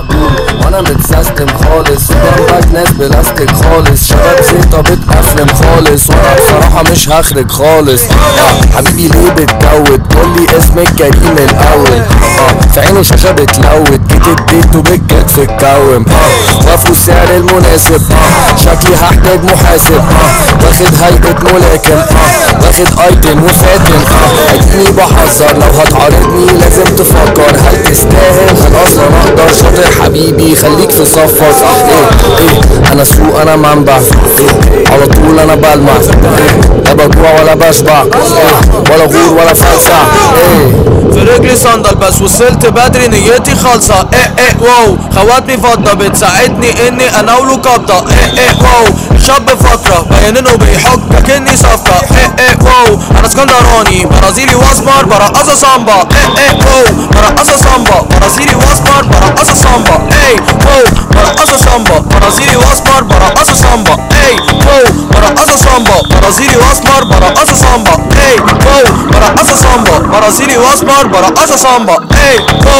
وانا متسيستم خالص وجنبك ناس بلاستيك خالص شباب زيطة بتقفلم خالص وانا بصراحة مش هخرج خالص آه، حبيبي ليه بتجود قولي اسمك كريم الاول اه في عينه شاشة بتلوت جيت اديته بالكتف اتكوم اه وافقوا السعر المناسب اه شكلي هحتاج محاسب اه واخد هيئة ملاكم اه واخد ايتم وفاتن اه اديني بحذر لو هتعارضني لازم تفكر هل تستاهل هل اصلا اقدر شاطر حبيبي خليك في صفك ايه ايه انا سوق انا منبع ايه على طول انا بلمع ايه لا بجوع ولا بشبع ايه ولا غور ولا فلسع ايه في رجلي صندل بس وصلت بدري نيتي خالصة ايه ايه واو خواتمي فضة بتساعدني اني اناوله قبضة ايه ايه واو شاب فقرة بينينه بيحك كأني صفقة ايه ايه واو انا اسكندراني برازيلي واسمر برقصة سامبا ايه ايه واو برقصة سامبا برازيلي واسمر برقصة سامبا ايه واو برقصة سامبا برازيلي واسمر برقصة سامبا ايه واو برقصة سامبا برازيلي واسمر برقصة سامبا ايه واو برقصة سامبا برازيلي واسمر برقصة سامبا ايه واو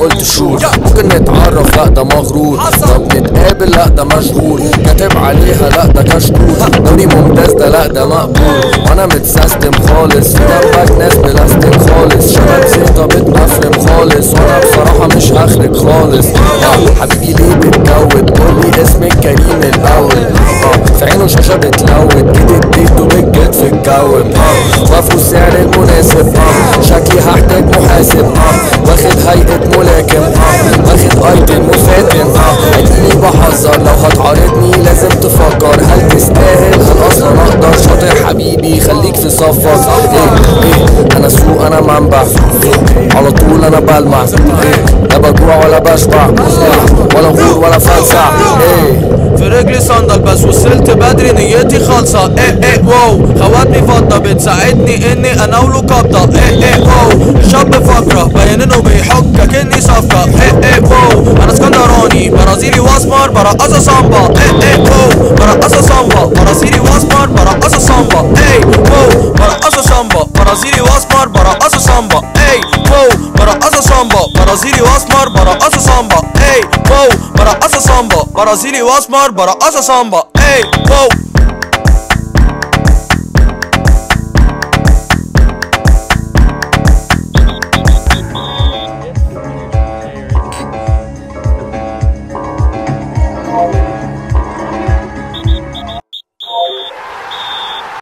قلت شور ممكن نتعرف لا ده مغرور طب نتقابل لا ده مشغول كاتب عليها لا ده كشكول دوري ممتاز ده لا ده مقبول وانا متسيستم خالص في جنبك ناس بلاستيك خالص شباب زيطة بتنفرم خالص وانا بصراحة مش هخرج خالص آه، حبيبي ليه بتجود قولي اسمك كريم الاول آه، في عينه شاشة بتلوت جيت اديته بالجد في الجو آه، وافقوا السعر المناسب آه، شكلي هحتاج محاسب آه، واخد هيئة ملاكم آه، واخد ايتم وفاتن آه، اديني بحذر لو هتعارضني لازم تفكر هل تستاهل هل اصلا اقدر شاطر حبيبي خليك في صفك ايه ايه انا سوق انا منبع إيه على طول انا بلمع ايه لا بجوع ولا بشبع إيه ولا غور ولا فلسع ايه في رجلي صندل بس وصلت بدري نيتي خالصة ايه ايه واو خواتمي فضة بتساعدني اني اناوله قبضة ايه ايه واو شاب فقرة باينينه بيحك كأني صفقة ايه ايه واو انا اسكندراني برازيلي واسمر برقصة سامبا ايه ايه واو برقصة سامبا برازيلي واسمر برقصة سامبا ايه واو برقصة سامبا برازيلي واسمر برقصة سامبا ايه واو برقصة سامبا برازيلي واسمر برقصة سامبا ايه واو برقصة سامبا برازيلي واسمر برقصة سامبا ايه واو